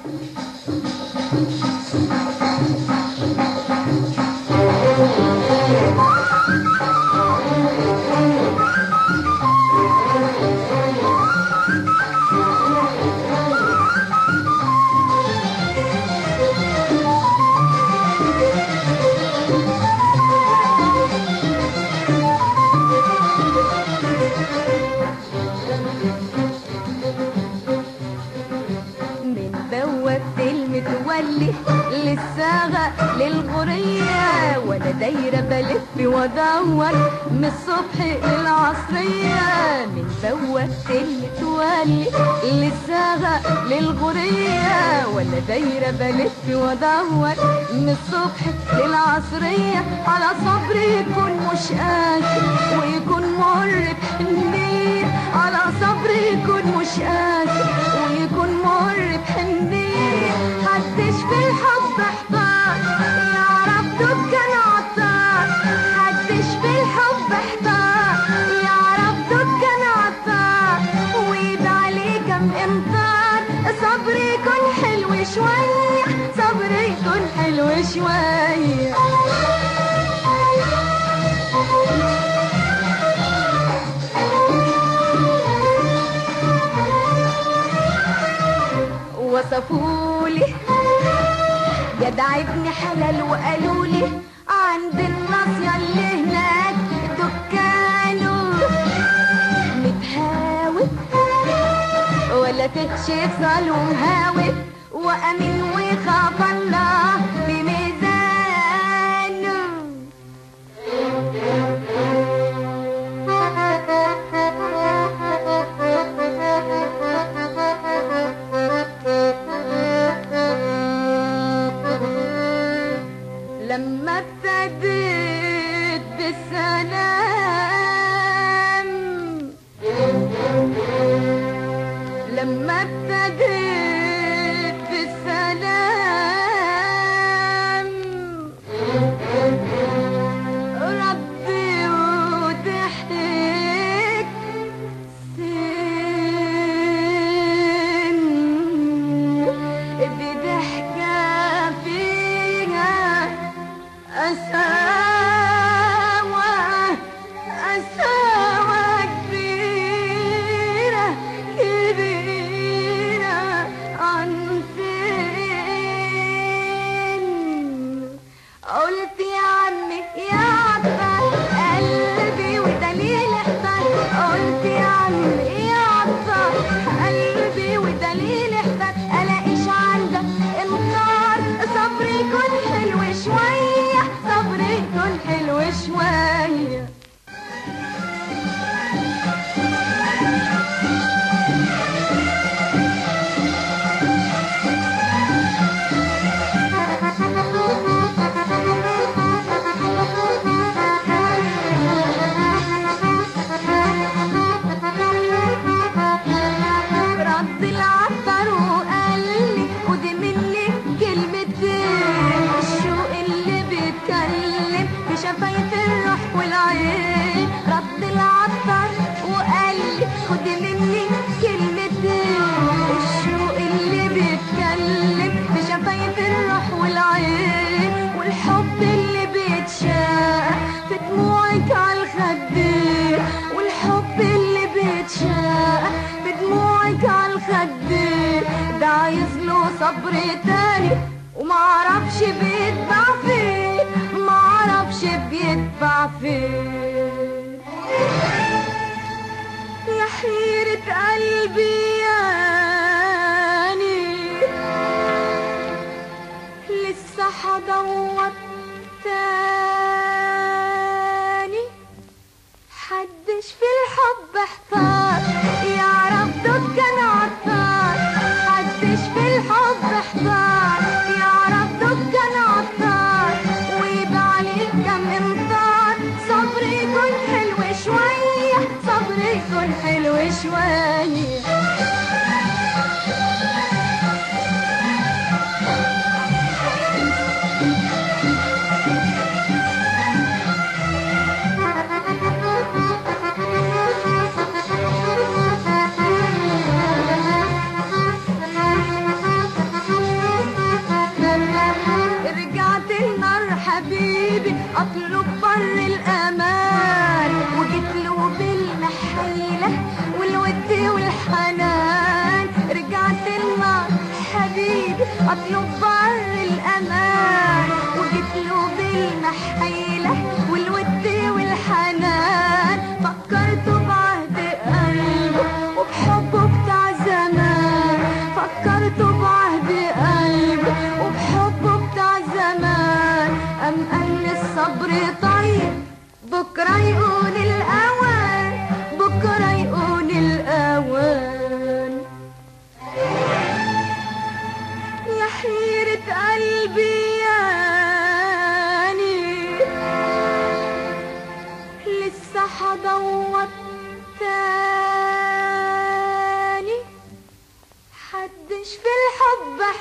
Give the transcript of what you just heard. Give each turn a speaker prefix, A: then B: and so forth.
A: من بوابة المتولي للساغة للغرية وانا دايرة بلف وادور من الصبح للعصرية من بوابة المتولي للساغة للغرية وانا دايرة بلف وادور من الصبح للعصرية على صبري يكون مش قاسي ويكون مر بحنية على صبري يكون مش قاسي ويكون مر بحنية حدش في الحب احتار يعرف دكان عطار حدش في الحب احتار يعرف دكان عطار ويد عليه كم امطار صبري يكون حلو شوية صبري يكون حلو شوية وصفولي جدع ابن حلال وقالوا لي عند الناصية اللي هناك دكانه متهاوي ولا تكشف ظلم هاوي وأمين ويخاف الله بميزانه لما ابتديت بالسلام لما ابتديت بالسلام ربي وضحك سن بضحكة فيها أساوى أساوى كبيرة كبيرة عن سن قلت يا عمي يا عطار قلبي ودليل احتار قلت يا عمي يا عطار قلبي ودليل احتار الاقيش عندك انكار صبري يكون حلو شوية صبري يكون حلو شوية رد العطر وقال لي خد مني كلمتين الشوق اللي بيتكلم في شفايف الروح والعين رد العطر وقال لي خد مني كلمتين الشوق اللي بيتكلم في شفايف الروح والعين والحب اللي بيتشاق في دموعك على الخدين والحب اللي بيتشاق في دموعك على الخدين ده عايز له صبر تاني ومعرفش بيتبع فين معرفش بيتبع فين يا حيرة قلبي ياني لسه هدور تاني حدش في الحب احتار يعرف دكان عطار حدش في الحب احتار يعرف دكان عطار ويبقى عليه كم امطار صبري يكون حلو شوية صبري يكون حلو شوية اطلب بر الامان وجيت له بالمحيله والود والحنان فكرته بعهد قلبه وبحبه بتاع زمان فكرته بعهد قلبه وبحبه بتاع زمان أم قال الصبر طيب بكرة يقول الأوان بكرة يقول الأوان يا حيرة قلبي ياني لسه حدور تاني حدش في الحب